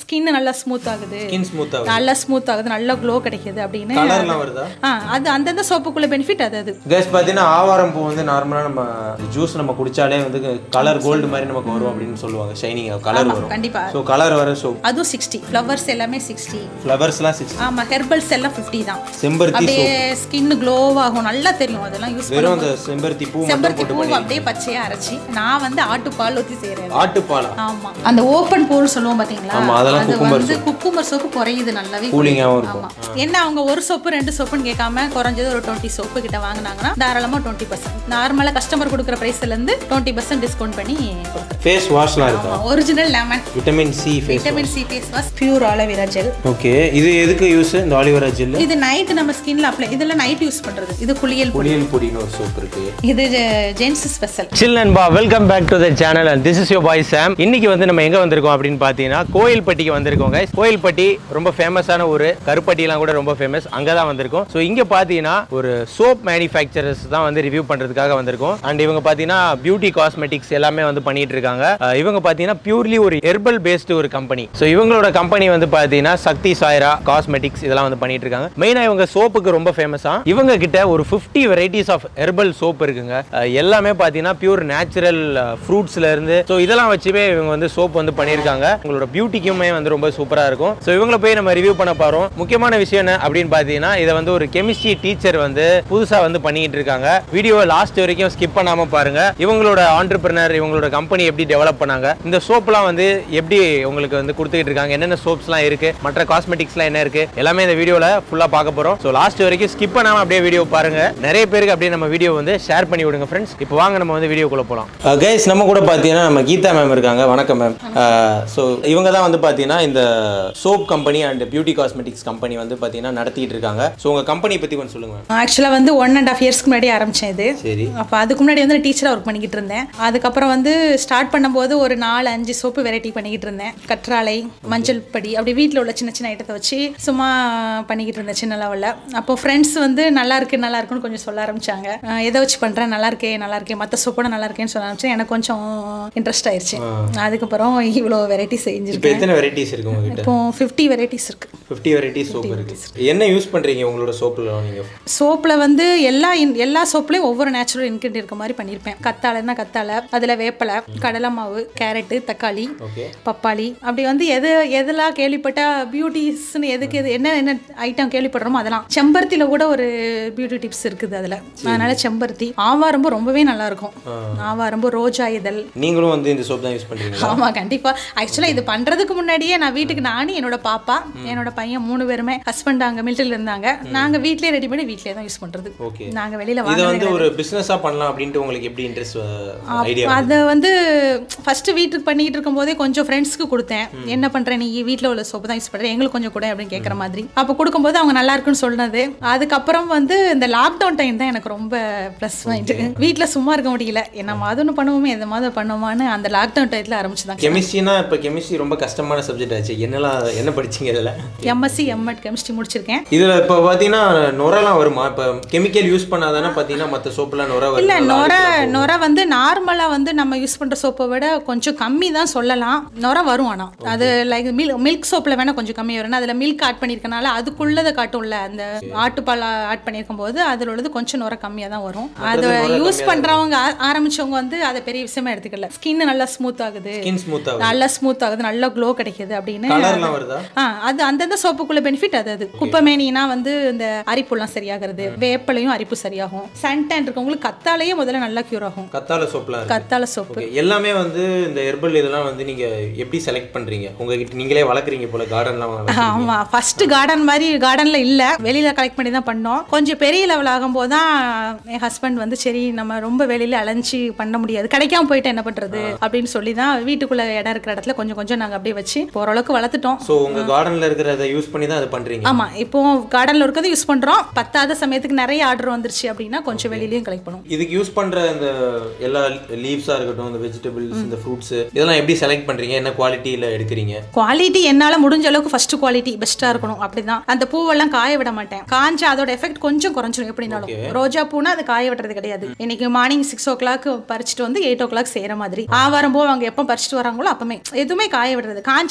Skin நல்லா smooth ஆகுது skin smooth ஆகும் நல்லா ஸ்மூத் ஆகுது நல்லா க்ளோ கிடைக்குது அப்படின்னு கலர்லாம் வருதா ஆ அது அந்தந்த சோப்புக்குள்ள பெனிஃபிட் அது அது கேஸ் பார்த்தீங்கன்னா ஆவாரம் பூ வந்து நார்மலாக நம்ம ஜூஸ் நம்ம குடிச்சாலே வந்து கலர் கோல்டு மாதிரி நமக்கு வரும் அப்படின்னு சொல்லுவாங்க ஷைனிங் கலர் வரும் கண்டிப்பா ஸோ கலர் வர சோப் அதுவும் சிக்ஸ்டி ஃப்ளவர்ஸ் எல்லாமே சிக்ஸ்டி ஃப்ளவர்ஸ்லாம் சிக்ஸ் ஆமா ஹெர்பல்ஸ் எல்லாம் ஃபிஃப்டி தான் செம்பருத்தி அப்படியே ஸ்கின் க்ளோ ஆகும் நல்லா தெரியும் அதெல்லாம் யூஸ் வெறும் அந்த செம்பருத்தி பூ மட்டும் செம்பருத்தி பூ அப்படியே பச்சையா அரைச்சி நான் வந்து ஆட்டுப்பால் ஊற்றி செய்கிறேன் ஆட்டுப்பாலா ஆமா அந்த ஓப்பன் போர் சொல்லுவோம் பாத்தீங்களா ஆமா, அதெல்லாம் அது வந்து குக்கும்பர் சோப்பு குறையுது நல்லாவே கூலிங்காகவும் இருக்கும் ஆமா என்ன அவங்க ஒரு சோப்பு ரெண்டு சோப்புன்னு கேட்காம குறைஞ்சது ஒரு டுவெண்ட்டி சோப்பு கிட்ட வாங்குனாங்கன்னா தாராளமா டுவெண்ட்டி பர்சன்ட் நார்மலா கஸ்டமர் கொடுக்குற பிரைஸ்ல இருந்து டுவெண்ட்டி பர்சன்ட் டிஸ்கவுண்ட் பண்ணி கொடுக்குறேன் ஃபேஸ் வாஷ்லாம் இருக்கா original lemon vitamin C face vitamin C face wash pure aloe vera gel okay இது எதுக்கு யூஸ் இந்த ஆலிவரா ஜெல் இது நைட் நம்ம ஸ்கின்ல அப்ளை இதெல்லாம் நைட் யூஸ் பண்றது இது குளியல் பொடி புளியல் பொடின்னு ஒரு சோப் இருக்கு இது ஜென்ஸ் ஸ்பெஷல் சில் நண்பா welcome back to the channel and this is your boy Sam இன்னைக்கு வந்து நம்ம எங்க வந்திருக்கோம் அப்படின்னு பார்த்தீங்கன்னா கோயில்பட்டிக்கு வந்திருக்கோம் guys கோயில்பட்டி ரொம்ப ஃபேமஸான ஒரு கருப்பட்டிலாம் கூட ரொம்ப ஃபேமஸ் அங்கே தான் வந்திருக்கோம் ஸோ இங்கே பார்த்தீங்கன்னா ஒரு சோப் மேனுஃபேக்சரர்ஸ் தான் வந்து ரிவ்யூ பண்ணுறதுக்காக வந்திருக்கோம் அண்ட் இவங்க பார்த்தீங்கன்னா பியூட்டி காஸ்மெட்டிக்ஸ் எல்லாமே வந்து பண்ணிட்டு இருக்காங்க அஹ் இவங்க பார்த்தீங்கன்னா பியூர்லி ஒரு ஹெர்பல் பேஸ்டு ஒரு கம்பெனி ஸோ இவங்களோட கம்பெனி வந்து பார்த்தீங்கன்னா சக்தி சாய்ரா காஸ்மெட்டிக்ஸ் இதெல்லாம் வந்து பண்ணிட்டு இருக்காங்க மெயினாக இவங்க சோப்புக்கு ரொம்ப ஃபேமஸா இவங்க கிட்ட ஒரு fifty varieties of herbal soap இருக்குங்க அஹ் எல்லாமே பார்த்தீங்கன்னா பியூர் நேச்சுரல் ஃப்ரூட்ஸ்ல இருந்து ஸோ இதெல்லாம் வச்சுமே இவங்க வந்து சோப் வந்து பண்ணியிருக்காங்க உங்களோட பியூட்டிக்குமே வந்து ரொம்ப சூப்பராக இருக்கும் ஸோ இவங்கள போய் நம்ம ரிவ்யூ பண்ண போகிறோம் முக்கியமான விஷயம் என்ன அப்படின்னு பார்த்தீங்கன்னா இதை வந்து ஒரு கெமிஸ்ட்ரி டீச்சர் வந்து புதுசாக வந்து பண்ணிட்டு இருக்காங்க வீடியோவை லாஸ்ட் வரைக்கும் ஸ்கிப் பண்ணாம பாருங்க இவங்களோட ஆண்டர்பிரினர் இவங்களோட கம்பெனி எப்படி டெவலப் பண்ணாங்க இந்த சோப்லாம் வந்து எப்படி உங்களுக்கு வந்து கொடுத்துக்கிட்டு இருக்காங்க என்னென்ன சோப்ஸ்லாம் இருக்கு மற்ற காஸ்மெட்டிக்ஸ்லாம் என்ன இருக்கு எல்லாமே இந்த வீடியோவில் ஃபுல்லாக பார்க்க போகிறோம் ஸோ லாஸ்ட் வரைக்கும் ஸ்கிப் பண்ணாம அப்படியே வீடியோ பாருங்க நிறைய பேருக்கு அப்படியே நம்ம வீடியோ வந்து ஷேர் பண்ணி விடுங்க ஃப்ரெண்ட்ஸ் இப்போ வாங்க நம்ம வந்து வீடியோக்குள்ள போகலாம் கைஸ் நம்ம கூட பார்த்தீங்கன்னா நம்ம கீதா மேம் இருக்காங்க வணக்கம் மேம் ஸோ இவங்க தான் வந்து பார்த்தீங்கன்னா இந்த soap company and beauty cosmetics company வந்து பார்த்தீங்கன்னா நடத்திட்டு இருக்காங்க ஸோ உங்கள் கம்பெனி பற்றி கொஞ்சம் சொல்லுங்க மேம் ஆக்சுவலாக வந்து ஒன் அண்ட் ஆஃப் இயர்ஸ்க்கு முன்னாடி ஆரம்பிச்சேன் இது சரி அப்போ அதுக்கு முன்னாடி வந்து டீச்சராக ஒர்க் பண்ணிக்கிட்டு இருந்தேன் அதுக்கப்புறம் வந்து ஸ்டார்ட் பண்ணும்போது ஒரு நாலு அஞ்சு சோப்பு வெரைட்டி பண்ணிக்கிட்டு இருந்தேன் கற்றாழை மஞ்சள் படி அப்படி வீட்டில் உள்ள சின்ன சின்ன ஐட்டத்தை வச்சு சும்மா பண்ணிக்கிட்டு இருந்தேன் சின்ன லெவலில் அப்போ ஃப்ரெண்ட்ஸ் வந்து நல்லா இருக்கு நல்லா இருக்குன்னு கொஞ்சம் சொல்ல ஆரம்பிச்சாங்க அஹ் எதை வச்சு பண்ணுறேன் நல்லா இருக்கே நல்லா இருக்கே மற்ற சோப்போட நல்லா இருக்கேன்னு சொல்ல ஆரம்பிச்சேன் எனக்கு கொஞ்சம் இன்ட்ரெஸ்ட் ஆயிடுச்சு அதுக்கப்புறம் இவ்வளோ வெரைட்டி இப்போ செஞ்சுருக்கேன் எத்தனை வெரைட்டிஸ் இருக்கு உங்ககிட்ட இப்போ ஃபிஃப்டி வெரைட்டிஸ் இருக்கு ஃபிஃப்டி வெரைட்டிஸ் சோப் இருக்கு என்ன யூஸ் பண்ணுறீங்க உங்களோட சோப்பில் நீங்கள் சோப்பில் வந்து எல்லா in- எல்லா சோப்லேயும் ஒவ்வொரு நேச்சுரல் இன்கிரிடியன்ட் இருக்க மாதிரி பண்ணியிருப்பேன் கத்தாழைன்னா கத்தாழை அதில் வேப்பலை கடலை மாவு கேரட்டு தக்காளி ஓகே பப்பாளி அப்படி வந்து எது எதெல்லாம் கேள்விப்பட்டா பியூட்டிஸ்னு எதுக்கு எது என்ன என்ன ஐட்டம் கேள்விப்படுறோமோ அதெல்லாம் செம்பருத்தியில் கூட ஒரு பியூட்டி டிப்ஸ் இருக்குது அதில் அதனால செம்பருத்தி ஆவாரம்பு ரொம்பவே நல்லா இருக்கும் ஆவாரம்பு ரோஜா இதழ் நீங்களும் வந்து இந்த சோப் தான் யூஸ் பண்ணுறீங்களா ஆமா கண்டிப்பா ஆக்சுவலா இது பண்றதுக்கு முன்னாடியே நான் வீட்டுக்கு நானும் என்னோட பாப்பா என்னோட பையன் மூணு பேருமே ஹஸ்பண்ட் அங்க மிலிட்டரியில் இருந்தாங்க நாங்க வீட்லயே ரெடி பண்ணி வீட்லயே தான் யூஸ் பண்றது ஓகே நாங்க வெளியில இதை வாங்க வந்து ஒரு பிஸ்னஸாக பண்ணலாம் அப்படின்ட்டு உங்களுக்கு எப்படி இன்ட்ரெஸ்ட் ஐடியா அதை வந்து ஃபர்ஸ்ட் வீட்டுக்கு பண்ணிட்டு இருக்கும் போதே கொஞ்சம் ஃப்ரெண்ட்ஸ்க்கு கொடுத்தேன் என்ன பண்ற நீ வீட்ல உள்ள சோப்பு தான் யூஸ் பண்ற எங்களுக்கு கொஞ்சம் கூட அப்படின்னு கேட்குற மாதிரி அப்போ கொடுக்கும்போது அவங்க நல்லா இருக்குன்னு சொன்னது அதுக்கப்புறம் வந்து இந்த லாக்டவுன் டைம் தான் எனக்கு ரொம்ப ப்ளஸ் பாயிண்ட் வீட்ல சும்மா இருக்க முடியல என்ன மாதிரி ஒன்று பண்ணுவோமே எந்த மாதிரி பண்ணுவோமான்னு அந்த லாக்டவுன் டயத்தில் ஆரம்பிச்சுதான் கெமிஸ்ட்ரினா இப்போ கெமிஸ்ட்ரி ரொம்ப கஷ்டமான சப்ஜெக்ட் ஆச்சு என்னெல்லாம் என்ன படிச்சீங்க இதில் எம்எஸ்சி எம்எட் கெமிஸ்ட்ரி முடிச்சிருக்கேன் இதில் இப்போ பார்த்தீங்கன்னா நுரெல்லாம் வருமா இப்போ கெமிக்கல் யூஸ் பண்ணாதானே பார்த்தீங்கன்னா மற்ற சோப்புலாம் நுர இல்ல வரும் நொர நொர வந்து நார்மலா வந்து நம்ம யூஸ் பண்ற சோப்பை விட கொஞ்சம் கம்மி தான் சொல்லலாம் நொர வரும் ஆனா அது லைக் மில் மில்க் சோப்ல வேணா கொஞ்சம் கம்மி வரும் அதுல மில்க் ஆட் பண்ணிருக்கனால அதுக்குள்ளதை காட்டும்ல அந்த ஆட்டுப்பால் ஆட் பண்ணிருக்கும் போது அதுல உள்ளது கொஞ்சம் நுர கம்மியா தான் வரும் அதை யூஸ் பண்றவங்க ஆ- ஆரம்பிச்சவங்க வந்து அதை பெரிய விஷயமா எடுத்துக்கல ஸ்கின் நல்லா ஸ்மூத் ஆகுது ஸ்கின் ஸ்மூத் ஆகும் நல்லா ஸ்மூத் ஆகுது நல்லா க்ளோ கிடைக்குது அப்படின்னு கலர்லாம் வருதா ஆ அது அந்தந்த சோப்புக்குள்ள பெனிஃபிட் அது அது குப்பைமேனினா வந்து இந்த அரிப்புலாம் சரியாகிறது வேப்பலையும் அரிப்பு சரியாகும் சன்டன் இருக்கவங்களுக்கு கத்தாலேயே முதல்ல நல்லா கியூர் ஆகும் கத்தாழை சோப்லாம் இருக்கு கத்தாழை சோப்பு ஓகே எல்லாமே வந்து இந்த ஹெர்பல் இதெல்லாம் வந்து நீங்க எப்படி செலக்ட் பண்றீங்க உங்ககிட்ட நீங்களே வளர்க்குறீங்க போல கார்டன்லாம் வளர்க்குறீங்க ஆமா ஃபர்ஸ்ட் கார்டன் மாதிரி கார்டன்ல இல்ல வெளியில கலெக்ட் பண்ணி தான் பண்ணோம் கொஞ்சம் பெரிய லெவல் ஆகும்போது தான் என் ஹஸ்பண்ட் வந்து சரி நம்ம ரொம்ப வெளியில அலைஞ்சு பண்ண முடியாது கிடைக்காம போயிட்டு என்ன பண்றது அப்படின்னு சொல்லி தான் வீட்டுக்குள்ள இடம் இருக்கிற இடத்துல கொஞ்சம் கொஞ்சம் நாங்க அப்படியே வச்சு ஓரளவுக்கு வளர்த்துட்டோம் ஸோ உங்க கார்டன்ல இருக்கிறத யூஸ் பண்ணி தான் அதை பண்றீங்க ஆமா இப்போ கார்டன்ல இருக்கிறது யூஸ் பண்றோம் பத்தாத சமயத்துக்கு நிறைய ஆர்டர் வந்துருச்சு அப்படின்னா கொஞ்சம் வெளியிலயும் கலெக்ட் பண்ணுவோம் இதுக்கு யூஸ் பண்ற இந்த எல்லா லீவ்ஸா இருக்கட்டும் இந்த வெஜிடபிள்ஸ் இந்த ஃப்ரூட்ஸ் இதெல்லாம் எப்படி செலக்ட் பண்றீங்க என்ன குவாலிட்டியில எடுக்கிறீங்க குவாலிட்டி என்னால முடிஞ்ச அளவுக்கு ஃபர்ஸ்ட் குவாலிட்டி பெஸ்டா இருக்கணும் அப்படிதான் அந்த பூவெல்லாம் காய விட மாட்டேன் காஞ்சா அதோட எஃபெக்ட் கொஞ்சம் குறைஞ்சிரும் எப்படினாலும் ரோஜா பூனா அது காய விடுறது கிடையாது இன்னைக்கு மார்னிங் சிக்ஸ் ஓ கிளாக் பறிச்சுட்டு வந்து எயிட் ஓ கிளாக் செய்யற மாதிரி ஆவாரம் பூ அவங்க எப்போ பறிச்சுட்டு வராங்களோ அப்பமே எதுவுமே காய விடுறது காஞ்ச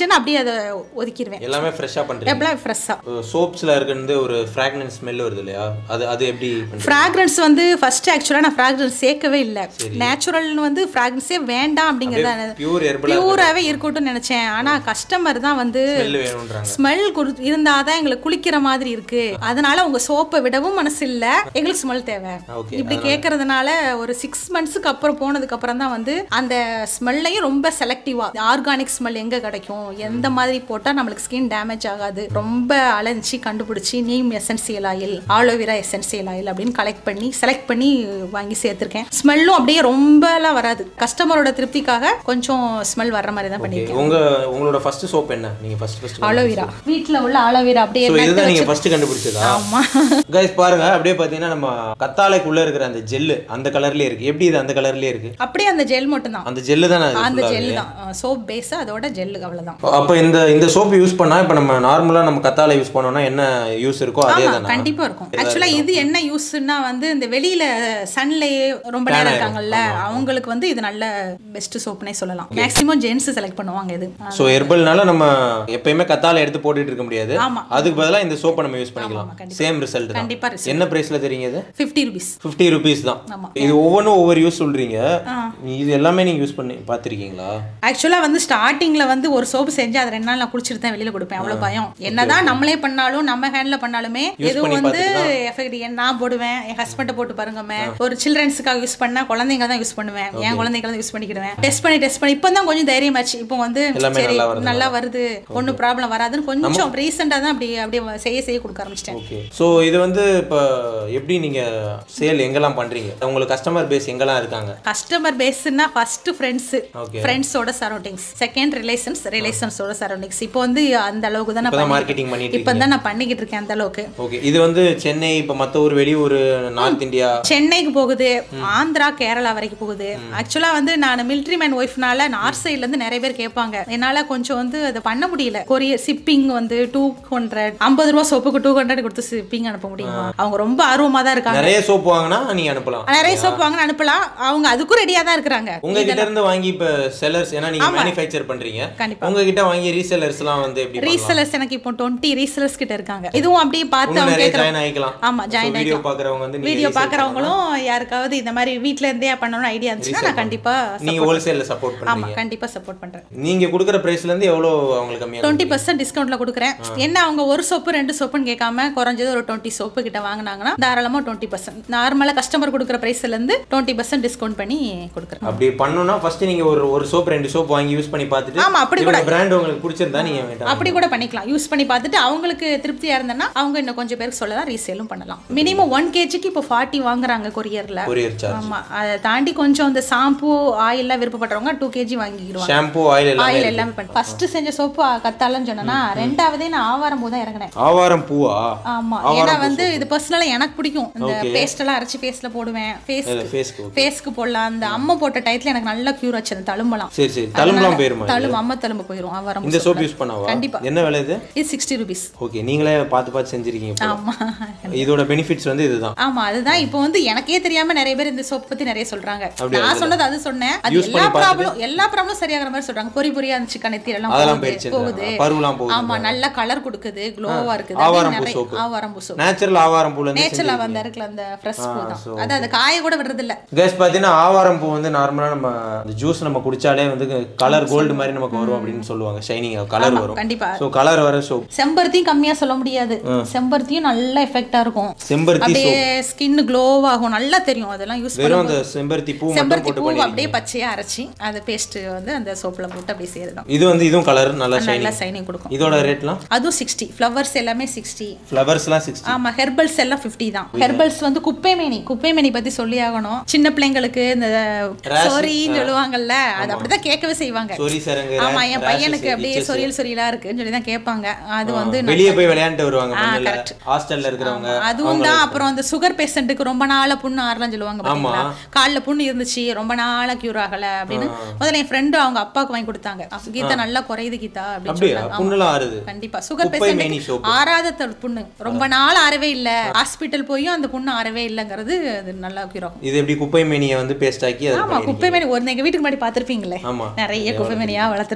காஞ்சேன்னா அப்படியே அதை ஒதுக்கிடுவேன் எல்லாமே ஃப்ரெஷ்ஷாக பண்ணுறீங்க எப்பலாம் ஃப்ரெஷ்ஷா சோப்ஸில் இருக்கிறது ஒரு ஃப்ராக்னன்ஸ் ஸ்மெல் வருது இல்லையா அது அது எப்படி பண்றீங்க? ஃப்ராக்ரன்ஸ் வந்து ஃபர்ஸ்ட் ஆக்சுவலாக நான் ஃப்ராக்ரன்ஸ் சேர்க்கவே இல்லை நேச்சுரல்னு வந்து ஃப்ராக்ரன்ஸே வேண்டாம் அப்படிங்கிறத பியூர் ஹெர்பல் பியூராகவே இருக்கட்டும்னு நினச்சேன் ஆனால் கஸ்டமர் தான் வந்து ஸ்மெல் வேணுன்றாங்க ஸ்மெல் இருந்தால் தான் எங்களுக்கு குளிக்கிற மாதிரி இருக்கு அதனால உங்க சோப்பை விடவும் மனசு இல்ல எங்களுக்கு ஸ்மெல் தேவை ஓகே இப்படி கேட்கறதுனால ஒரு சிக்ஸ் மந்த்ஸுக்கு அப்புறம் போனதுக்கு அப்புறம் தான் வந்து அந்த ஸ்மெல்லையும் ரொம்ப செலக்டிவா ஆர்கானிக் ஸ்மெல் எங்க கிடைக்கும் எந்த மாதிரி போட்டா நம்மளுக்கு ஸ்கின் டேமேஜ் ஆகாது ரொம்ப அலைஞ்சி கண்டுபிடிச்சி neem essential oil aloe vera essential oil அப்படின்னு கலெக்ட் பண்ணி செலக்ட் பண்ணி வாங்கி சேர்த்திருக்கேன் ஸ்மெல்லும் அப்படியே ரொம்பலாம் வராது கஸ்டமரோட திருப்திக்காக கொஞ்சம் ஸ்மெல் வர்ற மாதிரி தான் பண்ணியிருக்கேன் உங்க உங்களோட ஃபர்ஸ்ட் சோப் என்ன நீங்க ஃபர்ஸ்ட் ஃபர்ஸ்ட் ஆலோவேரா வீட்ல உள்ள ஆலோவேரா அப்படியே ஸோ நட்டு இதுதான் நீங்க வச்சு- ஃபர்ஸ்ட் கண்டுபிடிச்சதா ஆமா கைஸ் பாருங்க அப்படியே பார்த்தீங்கன்னா நம்ம கத்தாழைக்குள்ள இருக்கிற அந்த ஜெல்லு அந்த கலர்லயே இருக்கு எப்படி இது அந்த கலர்லயே இருக்கு அப்படியே அந்த ஜெல் மட்டும் தான் அந்த ஜெல்லு தானே அது அந்த full-ஆவே? ஜெல் தான் சோப் பேஸ் அதோட ஜெல்லு அவ்வளவுதான் அப்போ இந்த இந்த சோப் யூஸ் பண்ணா இப்போ நம்ம நார்மலா நம்ம கத்தாழை யூஸ் பண்ணோம்னா என்ன யூஸ் இருக்கோ அதே ஆமா தானே கண்டிப்பா இருக்கும் ஆக்சுவலா இது என்ன யூஸ்னா வந்து இந்த வெளியில சன்லயே ரொம்ப நேரம் இருக்காங்கல்ல அவங்களுக்கு வந்து இது நல்ல பெஸ்ட் சோப்னே சொல்லலாம் மேக்ஸிமம் ஜென்ஸ் செலக்ட் பண்ணுவாங்க இது ஸோ ஹெர்பல்னால நம்ம எப்பயுமே கத்தாழை எடுத்து போட்டுட்டு இருக்க முடியாது ஆமா. அதுக்கு பதிலா இந்த சோப்பை நம்ம யூஸ் பண்ணிக்கலாம் சேம் ரிசல்ட் தான் கண்டிப்பா result. என்ன பிரைஸ்ல தெரியுங்க இது ஃபிஃப்டி ருபீஸ் ஃபிஃப்டி ருபீஸ் தான் ஆமா. இது ஒவ்வொன்றும் ஒவ்வொரு யூஸ் சொல்றீங்க இது எல்லாமே நீங்க யூஸ் பண்ணி பார்த்திருக்கீங்களா ஆக்சுவலா வந்து ஸ்டார்டிங்ல வந்து ஒரு சோப்பு செஞ்சு அதை ரெண்டு நாள் நான் குளிச்சுட்டு தான் வெளியில கொடுப்பேன் அவ்வளவு பயம் என்னதான் நம்மளே பண்ணாலும் நம்ம ஹேண்ட்ல பண்ணாலுமே எதுவும் வந்து எஃபெக்ட் நான் போடுவேன் என் ஹஸ்பண்ட போட்டு பாருங்கமே ஒரு சில்ட்ரன்ஸுக்காக யூஸ் பண்ணா குழந்தைங்க தான் யூஸ் பண்ணுவேன் என் குழந்தைங்க தான் யூஸ் பண்ணிக்கிடுவேன் டெஸ்ட் பண்ணி டெஸ்ட் பண்ணி இப்போ தான் கொஞ்சம் தைரியமாச்சு இப்போ வந்து எல்லாமே சரி நல்லா வருது. நல்லா வருது ஒன்றும் ப்ராப்ளம் வராதுன்னு கொஞ்சம் ரீசெண்டாக தான் அப்படி அப்படியே செய்ய செய்ய கொடுக்க ஆரம்பிச்சிட்டேன் ஓகே ஸோ இது வந்து இப்போ எப்படி நீங்க சேல் எங்கெல்லாம் பண்றீங்க உங்களுக்கு கஸ்டமர் பேஸ் எங்கெல்லாம் இருக்காங்க கஸ்டமர் பேஸ்னா ஃபர்ஸ்ட் ஃப்ரெண்ட்ஸ் Okay. ஃப்ரெண்ட்ஸோட சரௌண்டிங்ஸ் செகண்ட் ரிலேஷன்ஸ் ரிலேஷன்ஸோட சரௌண்டிங்ஸ் இப்போ வந்து அந்த அளவுக்கு தான் இப்பதான் நான் marketing பண்ணிட்டு இப்போ தான் நான் பண்ணிக்கிட்டு இருக்கேன் அந்த அளவுக்கு ஓகே இது வந்து சென்னை இப்போ மற்ற ஊர் வெளியூர் நார்த் இந்தியா சென்னைக்கு போகுது ஆந்திரா கேரளா வரைக்கும் போகுது ஆக்சுவலா வந்து நான் மிலிட்ரி மேன் ஒய்ஃப்னால நார்த் சைட்ல இருந்து நிறைய பேர் கேட்பாங்க என்னால கொஞ்சம் வந்து அதை பண்ண முடியல கொரியர் சிப்பிங் வந்து டூ ஹண்ட்ரட் ஐம்பது ரூபா சோப்புக்கு டூ ஹண்ட்ரட் கொடுத்து சிப்பிங் அனுப்ப முடியுமா அவங்க ரொம்ப ஆர்வமா தான் இருக்காங்க நிறைய சோப் வாங்கினா நீங்க அனுப்பலாம் நிறைய சோப்பு வாங்க அனுப்பலாம் அவங்க அதுக்கும் ரெடியா தான் இருக்கிறாங்க உங்ககிட்ட இருந்து வாங்கி இப்போ செல்லர்ஸ் ஏன்னா நீங்க மேனுஃபேக்சர் பண்றீங்க கண்டிப்பா. உங்ககிட்ட வாங்கி ரீசெல்லர்ஸ்லாம் வந்து எப்படி பண்ணலாம்? ரீசெலர்ஸ் எனக்கு இப்போ டுவெண்ட்டி ரீசெலர்ஸ் கிட்ட இருக்காங்க இதுவும் அப்படியே பார்த்து இன்னும் அவங்க நிறைய கேட்கறாங்க ஜாயின் ஆகிக்கலாம் ஆமா ஜாயின் வீடியோ ஆகிக்கலாம் பார்க்குறவங்க வந்து நீங்க வீடியோ resell பாக்குறவங்களும் யாருக்காவது இந்த மாதிரி வீட்ல இருந்தே பண்ணணும்னு ஐடியா இருந்துச்சுன்னா நான் கண்டிப்பா நீங்க ஹோல்சேல்ல சப்போர்ட் ஆமா பண்ணுவீங்க கண்டிப்பா சப்போர்ட் பண்றேன் நீங்க கொடுக்குற பிரைஸ்ல இருந்து எவ்வளோ அவங்களுக்கு கம்மியா டுவெண்ட்டி பர்சன்ட் டிஸ்கவுண்ட்ல கொடுக்குறேன் என்ன அவங்க ஒரு சோப்பு ரெண்டு சோப்புன்னு கேட்காம குறைஞ்சது ஒரு டுவெண்ட்டி சோப்பு கிட்ட வாங்கினாங்கன்னா தாராளமா டுவெண்ட்டி பர்சன்ட் நார்மலா கஸ்டமர் கொடுக்குற பிரைஸ்ல இருந்து டுவெண்ட்டி பர்சன்ட் டிஸ்கவுண்ட் பண்ணி கொடுக்குறேன் அப்படி பண்ணணும்னா ஃபர்ஸ்ட் நீங்க ஒரு ஒரு சோப் ரெண்டு சோப் வாங்கி யூஸ் பண்ணி பார்த்துட்டு ஆமா, அப்படி கூட பிராண்ட் உங்களுக்கு பிடிச்சிருந்தா நீங்க வேண்டாம் அப்படி கூட பண்ணிக்கலாம் யூஸ் பண்ணி பார்த்துட்டு அவங்களுக்கு திருப்தியா இருந்தேன்னா அவங்க இன்னும் கொஞ்சம் பேருக்கு சொல்லலாம் ரீசேலும் பண்ணலாம் மினிமம் ஒன் கேஜிக்கு இப்போ ஃபார்ட்டி வாங்குறாங்க கொரியர்ல கொரியர் சார்ஜ் ஆமா அதை தாண்டி கொஞ்சம் இந்த ஷாம்பு ஆயில்லாம் விருப்பப்படுறவங்க டூ கேஜி வாங்கிடுவாங்க ஷாம்பு ஆயில் எல்லாம் ஆயில் எல்லாமே பண்ணி ஃபர்ஸ்ட் செஞ்ச சோப்பு கத்தாலன்னு சொன்னா ரெண்டாவதே நான் ஆவாரம் பூ தான் இறங்கினேன் ஆவாரம் பூவா ஆமா ஏன்னா வந்து இது பர்சனலா எனக்கு பிடிக்கும் இந்த பேஸ்ட் எல்லாம் அரைச்சு ஃபேஸ்ல போடுவேன் ஃபேஸ் ஃபேஸ்க்கு ஃபேஸ்க்கு போடலாம் அந்த அம்மா போட்ட டயத்துல எனக்கு நல்லா கியூர் ஆச்சு அந்த தழும்பலாம் சரி சரி தழும்புலாம் போயிருமா தழும்பு அம்மா தழும்பு போயிடும் ஆவாரம் இந்த சோப் யூஸ் பண்ணவா கண்டிப்பா. என்ன விலை இது இது சிக்ஸ்டி ருபீஸ் ஓகே நீங்களே பார்த்து பார்த்து செஞ்சிருக்கீங்க போல. ஆமா இதோட பெனிஃபிட்ஸ் வந்து இதுதான் ஆமா அதுதான் இப்போ வந்து எனக்கே தெரியாம நிறைய பேர் இந்த சோப் பத்தி நிறைய சொல்றாங்க நான் சொன்னது அது சொன்னேன் அது Use எல்லா பண்ணி ப்ராப்ளம் எல்லா ப்ராப்ளம் சரியாகிற மாதிரி சொல்றாங்க பொறி பொரியா இருந்துச்சு கணத்தி எல்லாம் அதெல்லாம் போகுது போயிடுச்சு போகுது பருவலாம் போகுது ஆமா நல்ல கலர் கொடுக்குது க்ளோவா இருக்குது ஆவாரம் அப்படின்னு பூ நிறைய ஆவாரம் பூ சோப் நேச்சுரல் ஆவாரம் பூல இருந்து நேச்சர்ல வந்து இருக்குல்ல அந்த ஃப்ரெஷ் பூ தான் அது அது காய கூட விடுறது இல்ல கேஸ் பார்த்தீங்கன்னா ஆவாரம் பூ வந்து நார்மலாக நம்ம அந்த ஜூஸ் நம்ம குடிச்சாலே வந்து கலர் கோல்டு மாதிரி நமக்கு வரும் அப்படின்னு சொல்லுவாங்க ஷைனிங் கலர் வரும் கண்டிப்பா ஸோ கலர் வர சோப் செம்பருத்தியும் கம்மியா சொல்ல முடியாது செம்பருத்தியும் நல்ல எஃபெக்டா இருக்கும் செம்பருத்தி அப்படியே ஸ்கின் க்ளோ ஆகும் நல்லா தெரியும் அதெல்லாம் யூஸ் வெறும் அந்த செம்பருத்தி பூ மட்டும் செம்பருத்தி போட்டு பூ பண்ணி அப்படியே பச்சையா அரைச்சி அந்த பேஸ்ட் வந்து அந்த சோப்புல போட்டு அப்படியே சேருதான் இது வந்து இதுவும் கலர் நல்லா ஷைனிங் நல்லா சைனிங் கொடுக்கும் இதோட ரேட்லாம் அதுவும் சிக்ஸ்டி ஃப்ளவர்ஸ் எல்லாமே சிக்ஸ்டி ஃப்ளவர்ஸ்லாம் சிக்ஸ்டி ஆமா ஹெர்பல்ஸ் எல்லாம் 50 தான் ஹெர்பல்ஸ் வந்து குப்பைமேனி குப்பைமேனி பத்தி சொல்லி ஆகணும் சின்ன பிள்ளைங்களுக்கு இந்த சொரின்னு சொல்லுவாங்கல்ல அது அப்படிதான் கேட்கவே செய்வாங்க சொரி சரங்கு ஆமா என் பையனுக்கு அப்படியே சொரியல் சொரியலா இருக்குன்னு சொல்லி தான் கேட்பாங்க அது வந்து வெளியே போய் விளையாண்டு வருவாங்க மண்ணுல ஹாஸ்டல்ல இருக்கிறவங்க அதுவும் தான் அப்புறம் அந்த சுகர் பேஷண்ட்டுக்கு ரொம்ப நாளா புண்ணு ஆறலாம் சொல்லுவாங்க பாத்தீங்களா கால்ல புண்ணு இருந்துச்சு ரொம்ப நாளா கியூர் ஆகல அப்படின்னு முதல்ல என் ஃப்ரெண்டு அவங்க அப்பாவுக்கு வாங்கி கொடுத்தாங்க கீதா நல்லா குறையுது கீதா அப்படின்னு அப்படியா சொன்னாங்க. புண்ணுலாம் ஆறுது கண்டிப்பா சுகர் குப்பை மேனி பேஷண்ட் soap. ஆறாத த- புண்ணு ரொம்ப நாள் ஆறவே இல்ல ஹாஸ்பிட்டல் போயும் அந்த புண்ணு ஆறவே இல்லைங்கிறது அது நல்லா கியூர் ஆகும் இது எப்படி குப்பை மேனியை வந்து பேஸ்ட் ஆக்கி அது ஆமா குப்பை மேனி ஒரு எங்க வீட்டுக்கு முன்னாடி பாத்திருப்பீங்களே ஆமா நிறைய குப்பை மேனியா வளர்த்துருப்போம்ல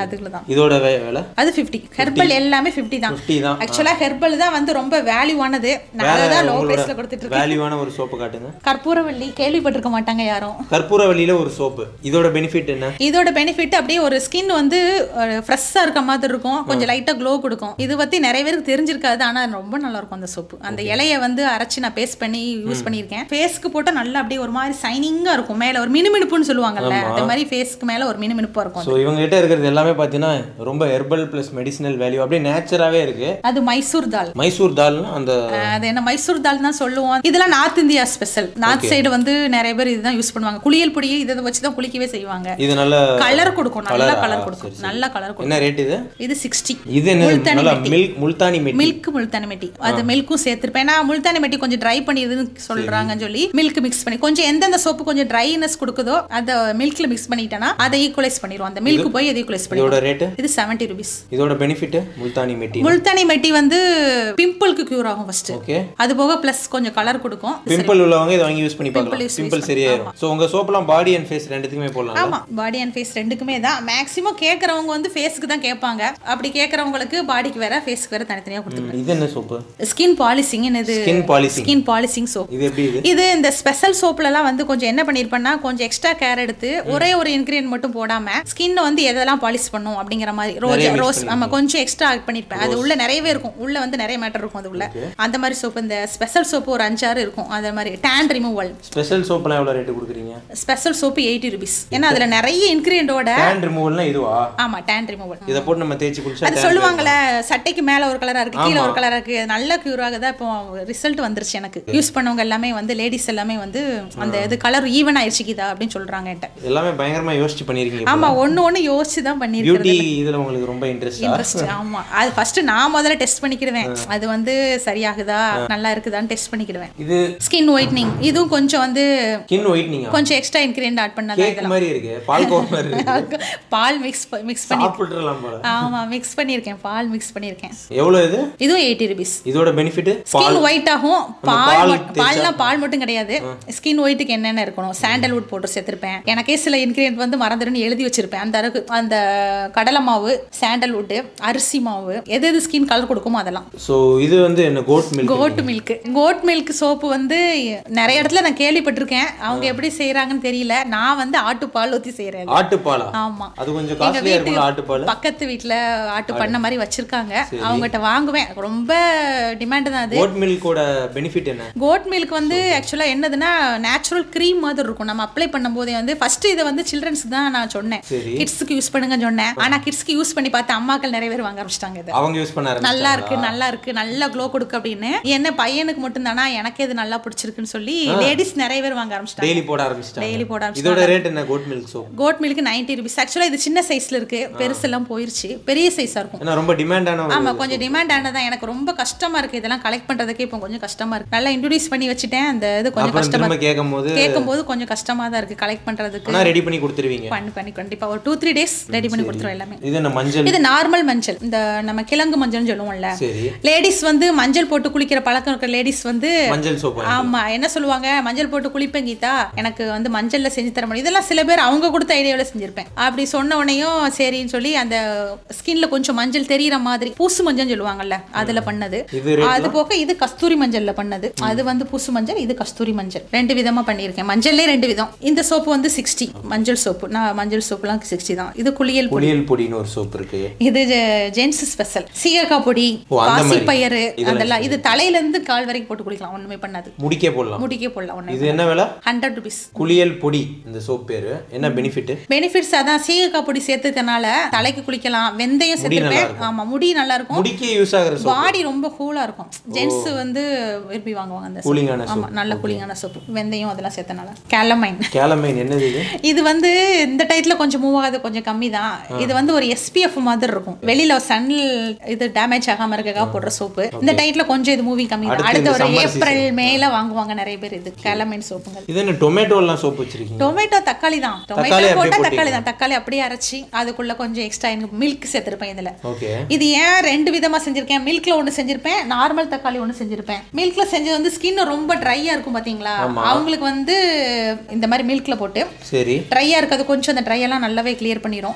அதுக்குள்ள தான் இதோட வே- விலை அது ஃபிஃப்டி ஹெர்பல் எல்லாமே ஃபிஃப்டி தான் 50 தான் ஆக்சுவலா ஹெர்பல் தான் வந்து ரொம்ப வேல்யூவானது நான் அதை தான் லோ பிரைஸ்ல கொடுத்துட்டு இருக்கேன் வேல்யூவான ஒரு சோப்பு காட்டுங்க கற்பூரவள்ளி கேள்விப்பட்டிருக்க மாட்டாங்க யாரும் கற்பூரவள்ளியில ஒரு சோப்பு இதோட பெனிஃபிட் என்ன இதோட பெனிஃபிட் அப்படியே ஒரு ஸ்கின் வந்து ஃப்ரெஷ்ஷாக இருக்க மாதிரி இருக்கும் கொஞ்சம் லைட்டாக க்ளோ கொடுக்கும் இது பற்றி நிறைய பேருக்கு தெரிஞ்சிருக்காது ஆனால் ரொம்ப நல்லா இருக்கும் அந்த சோப்பு அந்த இலைய வந்து அரைச்சி நான் பேஸ்ட் பண்ணி யூஸ் பண்ணியிருக்கேன் ஃபேஸ்க்கு போட்டால் நல்லா அப்படியே ஒரு மாதிரி சைனிங்காக இருக்கும் மேலே ஒரு மினுமினுப்புன்னு சொல்லுவாங்கல்ல அந்த மாதிரி ஃபேஸ்க்கு மேலே ஒரு மினுமினுப்பாக இருக்கும் ஸோ இவங்க கிட்ட இருக்கிறது எல்லாமே பார்த்தீங்கன்னா ரொம்ப ஹெர்பல் ப்ளஸ் மெடிசினல் வேல்யூ அப்படியே நேச்சராகவே இருக்கு அது மைசூர் தால் மைசூர் தால்னா அந்த அஹ் அது என்ன மைசூர் தால் தான் சொல்லுவோம் இதெல்லாம் north India special north side வந்து நிறைய பேர் இதுதான் யூஸ் பண்ணுவாங்க குளியல் பொடி இதை வச்சு தான் குளிக்கவே செய்வாங்க இது நல்ல கலர் கொடுக்கும் நல்ல Colour, கலர் ஆ, கொடுக்கும் நல்ல கலர் கொடுக்கும் என்ன ரேட் இது இது சிக்ஸ்டி இது என்ன முல்தானி நல்லா மெட்டி. மில்க் முல்தானி மெட்டி மில்க் முல்தானி மெட்டி அது மில்க்கும் சேர்த்திருப்பேன் ஏன்னா முல்தானி மெட்டி கொஞ்சம் ட்ரை பண்ணிடுதுன்னு சொல்றாங்கன்னு சொல்லி மில்க் மிக்ஸ் பண்ணி கொஞ்சம் எந்தெந்த சோப்பு கொஞ்சம் ட்ரைனஸ் கொடுக்குதோ அதை மில்க்ல மிக்ஸ் பண்ணிட்டேன்னா அதை ஈக்குவலைஸ் பண்ணிடுவோம் அந்த மில்க் போய் அதை ஈக்குவலைஸ் பண்ணிடுவோம் இதோட ரேட்டு இது செவன்ட்டி ருபீஸ் இதோட பெனிஃபிட் முல்தானி மெட்டி முல்தானி மெட்டி வந்து பிம்பிளுக்கு கியூர் ஆகும் ஃபர்ஸ்ட் ஓகே அது போக ப்ளஸ் கொஞ்சம் கலர் கொடுக்கும் பிம்பிள் உள்ளவங்க இதை வாங்கி யூஸ் பண்ணி Pimple பார்க்கலாம் use பிம்பிள் சரியாயிரும் ஸோ உங்க சோப்லாம் பாடி அண்ட் ஃபேஸ் ரெண்டுத்துக்குமே போடலாம் ஆமா பாடி அண்ட் ஃபேஸ் ரெண்டுக்குமே தான் மேக்ஸிமம் கேட்கறவங்க வந்து ஃபேஸ்க்கு தான் கேட்பாங்க அப்படி கேட்கறவங்களுக்கு பாடிக்கு வேற ஃபேஸ்க்கு வேற தனித்தனியா கொடுத்துருக்கோம் இது என்ன சோப்பு ஸ்கின் பாலிசிங் என்னது skin polishing skin polishing soap இது எப்படி இது இது இந்த ஸ்பெஷல் சோப்லலாம் வந்து கொஞ்சம் என்ன பண்ணியிருப்பேன்னா கொஞ்சம் எக்ஸ்ட்ரா கேர் எடுத்து ஒரே ஒரு இன்கிரியன்ட் மட்டும் போடாம ஸ்கின் வந்து எதெல்லாம் பாலிஷ் பண்ணும் அப்படிங்கிற மாதிரி ரோஜா mix ரோஸ் ஆமா கொஞ்சம் எக்ஸ்ட்ரா ஆட் பண்ணியிருப்பேன் அது உள்ள நிறையவே இருக்கும் உள்ள வந்து நிறைய மேட்டர் இருக்கும் அது உள்ள அந்த மாதிரி சோப்பு இந்த ஸ்பெஷல் சோப்பு ஒரு அஞ்சாறு இருக்கும் அந்த மாதிரி டேன் ரிமூவல் ஸ்பெஷல் சோப்லாம் எவ்வளோ ரேட்டு கொடுக்குறீங்க ஸ்பெஷல் சோப்பு எயிட்டி ருபீஸ் ஏன்னா அதுல நிறைய இன்கிரியண்டோட ஹேண்ட் ரிமூவல்னா இதுவா ஆமா டேன் ரிமூவல் இதை போட்டு நம்ம தேய்ச்சி குளிச்சா அது சொல்லுவாங்கல்ல சட்டைக்கு மேல ஒரு கலரா இருக்கு கீழே ஒரு கலரா இருக்கு அது நல்ல கியூர் ஆகுதா இப்போ ரிசல்ட் வந்துருச்சு எனக்கு யூஸ் பண்ணவங்க எல்லாமே வந்து லேடிஸ் எல்லாமே வந்து அந்த இது கலர் ஈவன் ஆயிடுச்சு கீதா அப்படின்னு சொல்றாங்க என்கிட்ட எல்லாமே பயங்கரமா யோசிச்சு பண்ணிருக்கீங்க ஆமா ஒண்ணு ஒண்ணு யோசிச்சு தான் பண்ணிருக்கேன் பியூட்டி இதுல உங்களுக்கு ரொம்ப இன்ட்ரெஸ்டா இன்ட்ரெஸ்ட் ஆமா அது ஃபர்ஸ்ட் நான் முதல்ல டெஸ்ட் பண்ணிக்கிடுவேன் அது வந்து சரியாகுதா நல்லா இருக்குதான்னு டெஸ்ட் பண்ணிக்கிடுவேன் இது ஸ்கின் ஒயிட்னிங் இதுவும் கொஞ்சம் வந்து ஸ்கின் ஒயிட்னிங்கா கொஞ்சம் எக்ஸ்ட்ரா இன்கிரியன்ட் ஆட் பண்ணதான் கேக் மாதிரி இருக்கு பால்கோவா மாதிரி இருக்கு பால் மிக்ஸ் மிக்ஸ் பண்ணி சாப்பிட்டுலாம் போல ஆமா மிக்ஸ் பண்ணியிருக்கேன் பால் மிக்ஸ் பண்ணியிருக்கேன் எவ்வளவு இது இதுவும் எயிட்டி ருபீஸ் இதோட பெனிஃபிட் ஸ்கின் ஒயிட் ஆகும் பால் பால் மட்- பால்னா பால் மட்டும் கிடையாது ஸ்கின் ஒயிட்டுக்கு என்னென்ன இருக்கணும் சாண்டல்வுட் போட்டு சேர்த்திருப்பேன் எனக்கே சில இன்கிரியன்ட் வந்து மறந்துடுன்னு எழுதி வச்சிருப்பேன் அந்த அளவுக்கு அந்த கடலை மாவு சாண்டல்வுட் அரிசி மாவு எது எது ஸ்கின் கலர் கொடுக்குமோ அதெல்லாம் சோ இது வந்து என்ன goat milk goat milk goat milk soap வந்து நிறைய இடத்துல நான் கேள்விப்பட்டிருக்கேன் அவங்க எப்படி செய்யறாங்கன்னு தெரியல நான் வந்து ஆட்டுப்பால் ஊத்தி செய்யறேன் ஆட்டுப்பாலா ஆமா அது கொஞ்சம் எங்க காஸ்ட்லியா வீட்டு இருக்கும்ல ஆட்டுப்பால் பக்கத்து வீட்ல ஆட்டு பண்ண மாதிரி வச்சிருக்காங்க அவங்ககிட்ட வாங்குவேன் ரொம்ப டிமாண்ட் தான் அது கோட் மில்கோட பெனிஃபிட் என்ன கோட் மில்க் வந்து ஆக்சுவலாக என்னதுன்னா நேச்சுரல் க்ரீம் மாதிரி இருக்கும் நம்ம அப்ளை பண்ணும்போதே வந்து ஃபர்ஸ்ட் இதை வந்து சில்ட்ரன்ஸ்க்கு தான் நான் சொன்னேன் சரி கிட்ஸுக்கு யூஸ் பண்ணுங்கன்னு சொன்னேன் ஆனா கிட்ஸ்க்கு யூஸ் பண்ணி பார்த்து அம்மாக்கள் நிறைய பேர் வாங்க ஆரம்பிச்சிட்டாங்க இதை அவங்க யூஸ் பண்ண ஆரம்பிச்சாங்க நல்லா இருக்கு நல்லா இருக்கு நல்லா க்ளோ கொடுக்கு அப்படின்னு என்ன பையனுக்கு மட்டும் தானா எனக்கு இது நல்லா பிடிச்சிருக்குன்னு சொல்லி லேடிஸ் நிறைய பேர் வாங்க ஆரம்பிச்சிட்டாங்க டெய்லி போட ஆரம்பிச்சிட்டாங்க டெய்லி போட ஆரம்பிச்சிட்டாங்க இதோட ரேட் என்ன goat milk soap goat milk ninety rupees ஆக்சுவலாக இது சின்ன சைஸ்ல இருக்கு பெருசெல்லாம் போயிருச்சு பெரிய சைஸா இருக்கும் ஏன்னா ரொம்ப டிமாண்டான ஒரு ஆமா கொஞ்சம் டிமாண்ட் ஆனதான் எனக்கு ரொம்ப கஷ்டமா இருக்கு இதெல்லாம் கலெக்ட் பண்றதுக்கே இப்போ கொஞ்சம் கஷ்டமா இருக்கு நல்லா இன்ட்ரோடியூஸ் பண்ணி வச்சுட்டேன் அந்த இது கொஞ்சம் அப்புறம் கஷ்டமா திரும்ப கேட்கும் போது கேட்கும்போது கொஞ்சம் கஷ்டமா தான் இருக்கு கலெக்ட் பண்றதுக்கு ஆனா ரெடி பண்ணி கொடுத்துருவீங்க பண்ணி பண்ணி கண்டிப்பா ஒரு டூ த்ரீ டேஸ் ரெடி பண்ணி கொடுத்துருவோம் எல்லாமே இது என்ன மஞ்சள் இது நார்மல் மஞ்சள் இந்த நம்ம கிழங்கு மஞ்சள்னு சொல்லுவோம்ல சரி லேடிஸ் வந்து மஞ்சள் போட்டு குளிக்கிற பழக்கம் இருக்கிற லேடிஸ் வந்து மஞ்சள் சோப் ஆமா என்ன சொல்லுவாங்க மஞ்சள் போட்டு குளிப்பேன் கீதா எனக்கு வந்து மஞ்சள்ல செஞ்சு தர முடியும் இதெல்லாம் சில பேர் அவங்க கொடுத்த ஐடியாவில செஞ்சிருப்பேன் அப்படி சொன்ன உடனேயும் சரின்னு சொல்லி அந்த ஸ்கின்ல கொஞ்சம் மஞ்சள் தெரியற மாதிரி பூசு மஞ்சள் சொல்லுவாங்கல்ல அதுல பண்ணது இது அது போக இது கஸ்தூரி மஞ்சள்ல பண்ணது அது வந்து பூசு மஞ்சள் இது கஸ்தூரி மஞ்சள் ரெண்டு விதமா பண்ணியிருக்கேன் மஞ்சள்லே ரெண்டு விதம் இந்த சோப்பு வந்து சிக்ஸ்டி மஞ்சள் சோப்பு நான் மஞ்சள் சோப்புலாம் சிக்ஸ்டி தான் இது குளியல் பொடி புளியல் பொடின்னு ஒரு சோப் இருக்கு இது ஜென்ஸ் ஸ்பெஷல் சீயக்காய் பொடி ஓ, அந்த மாதிரி. பாசிப்பயிறு அதெல்லாம் இது தலையில இருந்து கால் வரைக்கும் போட்டு குளிக்கலாம் ஒண்ணுமே பண்ணாது முடிக்கே போடலாம் முடிக்கே போடலாம் ஒண்ணு இது என்ன விலை ஹண்ட்ரட் ருபீஸ் குளியல் பொடி இந்த சோப் பேரு என்ன பெனிஃபிட் பெனிஃபிட்ஸ் அதான் சீயக்காய் பொடி சேர்த்துக்கனால தலைக்கு குளிக்கலாம் வெந்தயம் சேர்த்துப்பேன் ஆமா முடி நல்லா இருக்கும் முடிக்கே யூஸ் ஆகுற சோப் பாடி ரொம்ப கூலா இருக்கும் ஜென்ஸ் வந்து விரும்பி வாங்குவாங்க அந்த soap. கூலிங்கான ஆமா நல்ல கூலிங்கான சோப்பு வெந்தயம் அதெல்லாம் சேர்த்தனால கேலமைன் கேலமைன் என்னது இது இது வந்து இந்த டயத்துல கொஞ்சம் மூவ் ஆகுது கொஞ்சம் கம்மி தான் இது வந்து ஒரு எஸ்பிஎஃப் மாதிரி இருக்கும் வெளியில சன் இது டேமேஜ் ஆகாம இருக்கக்கா போடுற சோப்பு இந்த டயத்துல கொஞ்சம் இது மூவி கம்மி தான் அடுத்து அடுத்த இந்த ஒரு summer ஏப்ரல் மேல வாங்குவாங்க நிறைய பேர் இது கேலமைன் சோப்புங்கள் இது என்ன டொமேட்டோ எல்லாம் சோப் வச்சிருக்கீங்க டொமேட்டோ தக்காளி தான் தக்காளி டொமேட்டோ அப்படியே போட்டா தக்காளி தான் தக்காளி அப்படியே அரைச்சி அதுக்குள்ள கொஞ்சம் எக்ஸ்ட்ரா எனக்கு மில்க் சேர்த்திருப்பேன் இதுல ஓகே இது ஏன் ரெண்டு விதமா செஞ்சிருக்கேன் மில்க்ல ஒண்ணு செஞ்சிருப்பேன் நார்மல் தக்காளி ஒண்ணு செஞ்சிருப்பேன் மில்க்ல செஞ்சது வந்து ஸ்கின் ரொம்ப ட்ரையா இருக்கும் பாத்தீங்களா அவங்களுக்கு வந்து இந்த மாதிரி மில்க்ல போட்டு சரி ட்ரையா இருக்கிறது கொஞ்சம் அந்த ட்ரை எல்லாம் நல்லாவே கிளியர் பண்ணிரும் அது ட்ரை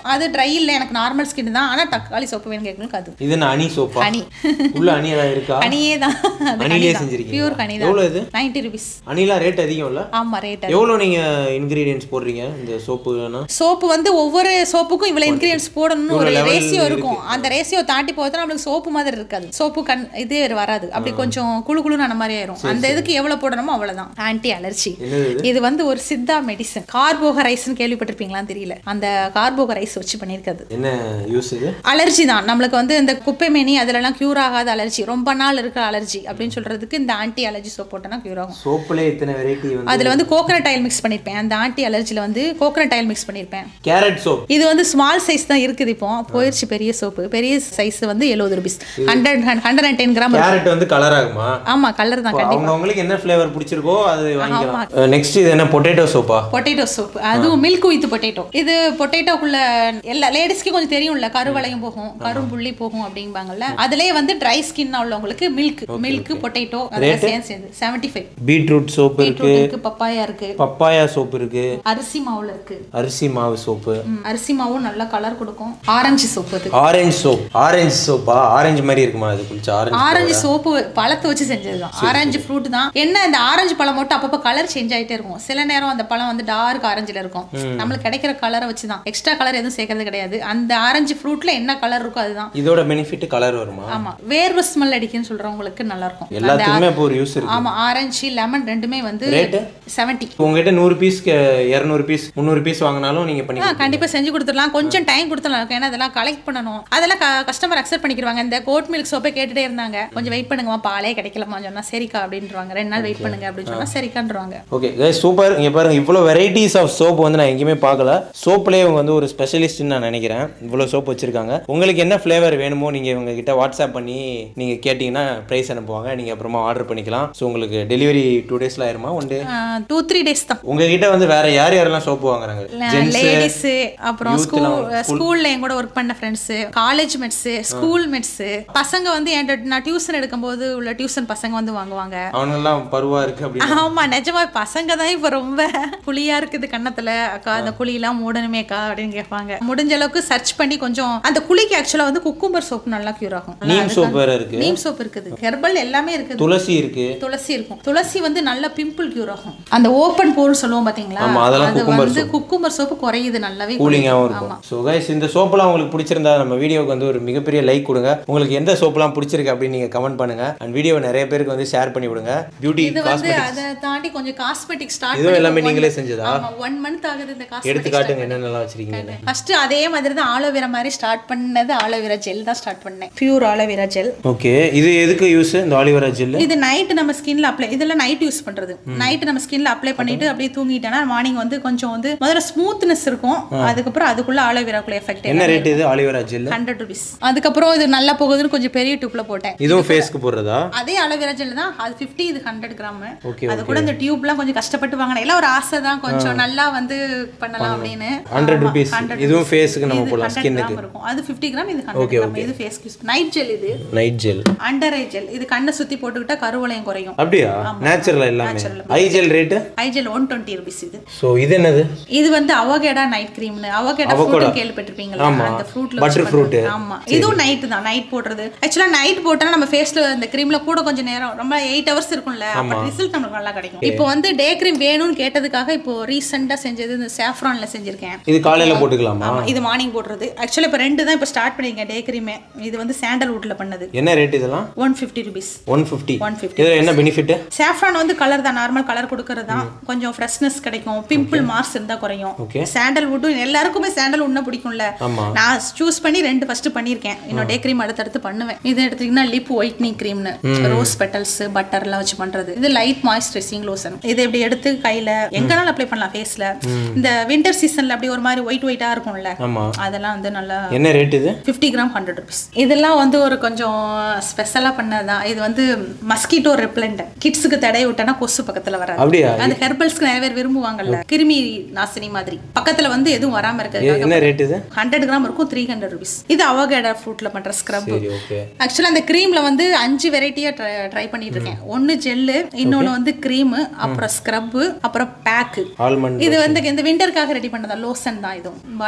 ட்ரை இல்ல எனக்கு நார்மல் ஸ்கின் தான் ஆனா தக்காளி சோப்பு வேணும் கேட்கணும் அது இது என்ன அணி சோப்பா ஹனி உள்ள அணி எல்லாம் இருக்கா ஹனியே தான் ஹனிலே செஞ்சிருக்கீங்க பியூர் ஹனி தான் எவ்வளவு இது நைன்டி ருபீஸ் அணிலாம் ரேட் அதிகம் இல்ல ஆமா ரேட் எவ்வளவு நீங்க இன்கிரீடியன்ஸ் போடுறீங்க இந்த சோப்புனா சோப்பு வந்து ஒவ்வொரு சோப்புக்கும் இவ்வளவு இன்கிரியன்ஸ் போடணும்னு ஒரு level ரேஷியோ இருக்கும் அந்த ரேஷியோ தாண்டி போகிறது நம்மளுக்கு சோப்பு மாதிரி இருக்காது சோப்பு கண் இதே வராது அப்படி கொஞ்சம் குழு குழுன்னு அந்த மாதிரி ஆயிரும் அந்த இதுக்கு எவ்வளவு போடணுமோ அவ்வளவுதான் ஆன்டி அலர்ஜி என்னது இது வந்து ஒரு சித்தா மெடிசன் கார்போக ரைஸ்னு கேள்விப்பட்டிருப்பீங்களான்னு தெரியல அந்த கார்போக ரைஸ் வச்சு பண்ணியிருக்காது என்ன யூஸ் இது அலர்ஜி தான் நம்மளுக்கு வந்து இந்த குப்பை மேனி அதிலலாம் க்யூர் ஆகாத அலர்ஜி ரொம்ப நாள் இருக்கிற அலர்ஜி அப்படின்னு சொல்றதுக்கு இந்த ஆன்டி அலர்ஜி சோப் போட்டோன்னா க்யூர் ஆகும் சோப்புல இத்தனை வெரைட்டி வந்து அதுல வந்து கோகனட் ஆயில் மிக்ஸ் பண்ணியிருப்பேன் அந்த ஆன்டி அலர்ஜில வந்து கோகனட் ஆயில் மிக்ஸ் பண்ணியிருப்பேன் கேரட் சோப் இது வந்து ஸ்மால் சைஸ் தான் இருக்குது இப்போ போயிடுச்சு பெரிய சோப்பு பெரிய சைஸ் வந்து எழுபது rupees hundred hundred and ten gram carrot வந்து கலர் ஆகுமா ஆமா கலர் தான் அவங்க அவங்களுக்கு என்ன ஃப்ளேவர் பிடிச்சிருக்கோ அது வாங்கிக்கலாம் நெக்ஸ்ட் இது என்ன பொட்டேட்டோ சோப்பா பொட்டேட்டோ சோப் அதுவும் மில்க் வித் பொட்டேட்டோ இது பொட்டேட்டோக்குள்ள எல்லா லேடிஸ்க்கு கொஞ்சம் தெரியும்ல கருவளையும் போகும் கரும்புள்ளி போகும் அப்படிம்பாங்கல்ல அதுலயே வந்து ட்ரை ஸ்கின் உள்ளவங்களுக்கு மில்க் மில்க் பொட்டேட்டோ அதெல்லாம் சேர்ந்து சேர்ந்து செவன்டி ஃபைவ் பீட்ரூட் சோப்பு இருக்கு பீட்ரூட் இருக்கு பப்பாயா இருக்கு பப்பாயா சோப்பு இருக்கு அரிசி மாவுல இருக்கு அரிசி மாவு சோப்பு ம், அரிசி மாவும் நல்லா கலர் கொடுக்கும் ஆரஞ்சு சோப்பு அது ஆரஞ்சு சோப் ஆரஞ்சு சோப்பா ஆரஞ்சு மாதிரி இருக்குமா அது குளிச்சா ஆரஞ்சு ஆரஞ்சு சோப்பு பழத்தை வச்சு செஞ்சதுதான் ஆரஞ்சு ஃப்ரூட் தான் என்ன இந்த ஆரஞ்சு பழம் மட்டும் அப்பப்போ கலர் சேஞ்ச் ஆயிட்டே இருக்கும் சில நேரம் அந்த பழம் வந்து டார்க் ஆரஞ்சுல இருக்கும் நம்மளுக்கு கிடைக்கிற கலரை வச்சு தான் எக்ஸ்ட்ரா கலர் எதுவும் சேர்க்கறது கிடையாது அந்த ஆரஞ்சு ஃப்ரூட்ல என்ன கலர் இருக்கோ அதுதான் இதோட பெனிஃபிட் கலர் வருமா ஆமா வேர்வை ஸ்மெல் அடிக்குன்னு சொல்றவங்களுக்கு நல்லா இருக்கும் எல்லாத்துக்குமே இப்போ ஒரு யூஸ் இருக்கு ஆமா ஆரஞ்சு லெமன் ரெண்டுமே வந்து Rate? செவன்ட்டி உங்ககிட்ட நூறு பீஸ் இரநூறு பீஸ் முந்நூறு பீஸ் வாங்கினாலும் நீங்க பண்ணி ஆ கண்டிப்பா செஞ்சு கொடுத்துடலாம் கொஞ்சம் டைம் கொடுத்துடலாம் ஏன்னா அதெல்லாம் கலெக்ட் பண்ணணும் அதெல்லாம் கஸ்டமர் அக்செப்ட் பண்ணிக்கிறாங்க இந்த கோட் மில்க் சோப்பே கேட்டுட்டே இருந்தாங்க கொஞ்சம் வெயிட் பண்ணுங்கம்மா பாலே கிடைக்கலமா சொன்னா சரிக்கா அப்படின்றாங்க ரெண்டு நாள் வெயிட் பண்ணுங்க அப்படின்னு சொன்னா சரிக்கான்றாங்க ஓகே சூப்பர் இங்க பாருங்க இவ்வளோ வெரைட்டிஸ் ஆஃப் சோப் வந்து நான் எங்கேயுமே பார்க்கல சோப்லேயே இவங்க வந்து ஒரு ஸ்பெஷலிஸ்ட்னு நான் நினைக்கிறேன் இவ்வளோ சோப் வச்சிருக்காங்க உங்களுக்கு என்ன ஃப்ளேவர் வேணுமோ நீங்க இவங்க கிட்ட வாட்ஸ்அப் பண்ணி நீங்க கேட்டிங்கன்னா ப்ரைஸ் அனுப்புவாங்க நீங்க அப்புறமா ஆர்டர் பண்ணிக்கலாம் ஸோ உங்களுக்கு டெலிவரி டூ டேஸ்ல ஆயிருமா one day two three days தான் உங்ககிட்ட வந்து வேற யார் யாரெல்லாம் சோப்பு வாங்குறாங்க ஜென்ஸ் லேடிஸ் அப்புறம் ஸ்கூல் ஸ்கூல்ல என் கூட ஒர்க் பண்ண friends college mates school mates பசங்க வந்து என்கிட்ட நான் டியூஷன் எடுக்கும்போது உள்ள டியூஷன் பசங்க வந்து வாங்குவாங்க அவனெல்லாம் பருவா இருக்கு அப்படின்னு ஆமா நிஜமா பசங்க தான் இப்ப ரொம்ப குழியா இருக்குது கன்னத்துல அக்கா அந்த குழியெல்லாம் மூடணுமேக்கா அப்படின்னு கேட்பாங்க முடிஞ்ச அளவுக்கு சர்ச் பண்ணி கொஞ்சம் அந்த குழிக்கு ஆக்சுவலா வந்து குக்கும்பர் சோப் நல்லா கியூர் ஆகும் நீம் சோப் வேற இருக்கு நீம் சோப் இருக்குது ஹெர்பல் எல்லாமே இருக்குது துளசி இருக்கு துளசி இருக்கும் துளசி வந்து நல்ல பிம்பிள் கியூர் ஆகும் அந்த ஓப்பன் போர் சொல்லுவோம் பாத்தீங்களா ஆமா, அதெல்லாம் அது cucumber வந்து குக்கும்பர் சோப்பு குறையுது நல்லாவே கூலிங்காகவும் குறையுது. இருக்கும் ஸோ கைஸ் இந்த சோப்பெல்லாம் உங்களுக்கு பிடிச்சிருந்தா நம்ம வீடியோக்கு வந்து ஒரு மிகப்பெரிய லைக் கொடுங்க உங்களுக்கு எந்த சோப்பெல்லாம் பிடிச்சிருக்கு அப்படின்னு நீங்கள் கமெண்ட் பண்ணுங்க அண்ட் வீடியோவை நிறைய பேருக்கு வந்து ஷேர் பண்ணி விடுங்க பியூட்டி இது வந்து அதை தாண்டி கொஞ்சம் காஸ்மெட்டிக் ஸ்டார்ட் இதுவும் எல்லாமே நீங்களே செஞ்சதா ஆமா ஒன் மந்த் ஆகுது இந்த எடுத்து காஸ்மெட்டிக் காட்டுங்க என்னென்னலாம் வச்சிருக்கீங்க ஃபர்ஸ்ட் அதே மாதிரி தான் ஆலோவேரா மாதிரி ஸ்டார்ட் பண்ணது ஆலோவேரா ஜெல் தான் ஸ்டார்ட் பண்ணேன் பியூர் ஆலோவேரா ஜெல் ஓகே இது எதுக்கு யூஸ் இந்த ஆலிவரா ஜெல் இது நைட் நம்ம ஸ்கின்ல அப்ளை இதெல்லாம் நைட் யூஸ் பண்றது நைட் நம்ம ஸ்கின்ல அப்ளை பண்ணிட்டு அப்படியே தூங்கிட்டேன்னா மார்னிங் வந்து கொஞ்சம் வந்து முதல்ல ஸ்மூத்னஸ் இருக்கும் அதுக்கப்புறம் அதுக்குள்ள ஆலோவேராக்குள்ள எஃபெக்ட் என்ன ரேட் இது ஆலிவரா ஜெல் ஹண்ட்ரட் ருபீஸ் அதுக்கப்புறம் இது நல்லா போகுதுன்னு கொஞ்சம் பெரிய டியூப்ல போட்டேன் இதுவும் ஃபேஸ்க்கு போடுறதா அதே அலோவேரா ஜெல் தான் அது 50 இது ஹண்ட்ரட் கிராம் Okay, அது கூட இந்த டியூப்லாம் கொஞ்சம் கஷ்டப்பட்டு வாங்கினேன் எல்லாம் ஒரு ஆசை தான் கொஞ்சம் நல்லா வந்து பண்ணலாம் அப்படின்னு ஹண்ட்ரட் ஆமா, ருபீஸ் 100 இதுவும் ஃபேஸுக்கு நம்ம இது போடலாம் 100 ஸ்கின்னுக்கு கிராம் இருக்கும் அது 50 கிராம் இது 100 கிராம் இது ஃபேஸ் யூஸ் நைட் ஜெல் இது night gel under eye gel இது கண்ணை சுத்தி போட்டுக்கிட்டா கருவளையம் குறையும் அப்படியா நேச்சுரல் எல்லாமே eye gel rate eye gel one twenty rupees இது ஸோ இது என்னது இது வந்து அவகேடா நைட் கிரீம்னு அவகேடா ஃப்ரூட் கேள்விப்பட்டிருப்பீங்களா ஆமா. அந்த ஃப்ரூட்ல Butterfruit. ஆமா இதுவும் நைட் தான் நைட் போடுறது ஆக்சுவலா நைட் போட்டா நம்ம ஃபேஸ்ல இந்த கிரீம்ல கூட கொஞ்சம் நேரம் ரொம்ப எயிட் ஹவர்ஸ் இருக்கும்ல அப்ப ரிசல்ட் நமக்கு நல்லா கிடைக்கும் இப்போ வந்து டே கிரீம் வேணும்னு கேட்டதுக்காக இப்போ ரீசெண்டா செஞ்சது இந்த சாஃப்ரான்ல செஞ்சிருக்கேன் இது காலையில போட்டுக்கலாமா ஆமா இது மார்னிங் போடுறது ஆக்சுவலா இப்போ ரெண்டு தான் இப்போ ஸ்டார்ட் பண்ணிருக்கேன் டே கிரீமே இது வந்து சாண்டல்வுட்ல பண்ணது என்ன ரேட் இதெல்லாம் one fifty rupees one fifty one fifty இதில் என்ன பெனிஃபிட் சாஃப்ரான் வந்து கலர் தான் நார்மல் கலர் கொடுக்கறது தான் கொஞ்சம் ஃப்ரெஷ்னஸ் கிடைக்கும் பிம்பிள் மார்க்ஸ் இருந்தா குறையும் Okay. சாண்டல்வுட்டும் எல்லாருக்குமே சாண்டல் உன்ன பிடிக்கும்ல ஆமா. நான் சூஸ் பண்ணி ரெண்டு ஃபர்ஸ்ட் பண்ணிருக்கேன் இன்னும் டே கிரீம் அடுத்தடுத்து பண்ணுவேன் இது எடுத்தீங்கன்னா லிப் ஒயிட்னிங் கிரீம்னு ரோஸ் பெட்டல்ஸ் பட்டர் எல்லாம் வச்சு பண்றது இது லைட் மாய்ஸ்சரைசிங் லோஷன் இது இப்படி எடுத்து கையில எங்கனாலும் அப்ளை பண்ணலாம் ஃபேஸ்ல இந்த வின்டர் சீசன்ல அப்படி ஒரு மாதிரி ஒயிட் ஒயிட்டா இருக்கும்ல ஆமா அதெல்லாம் வந்து நல்லா என்ன ரேட் இது ஃபிஃப்டி கிராம் ஹண்ட்ரட் ருபீஸ் இதெல்லாம் வந்து ஒரு கொஞ்சம் ஸ்பெஷலாக பண்ணதுதான் இது வந்து மஸ்கிட்டோ ரெப்லண்ட் கிட்ஸுக்கு தடை விட்டனா கொசு பக்கத்துல வராது அப்படியா அந்த ஹெர்பல்ஸ்க்கு நிறைய பேர் விரும்புவாங்கல்ல கிருமி நாசினி மாதிரி பக்கத்துல வந்து எதுவும் வராம எ- இருக்கிறது என்ன ரேட் இது ஹண்ட்ரட் கிராம் இருக்கும் த்ரீ ஹண்ட்ரட் ருபீஸ் இது அவகேடா ஃப்ரூட்ல பண்ற ஸ்க்ரப் சரி ஓகே ஆக்சுவலா அந்த கிரீம்ல வந்து அஞ்சு வெரைட்டியா ட்ரை பண்ணிட்டு இருக்கேன் ஒன்னு ஜெல்லு இன்னொன்னு வந்து கிரீம் அப்புறம் ஸ்க்ரப் அப்புறம் பேக்கு ஆல்மண்ட் இது வந்து இந்த விண்டருக்காக ரெடி பண்ணதா லோஷன் தான் இதுவும் பாடியில் அப்ளை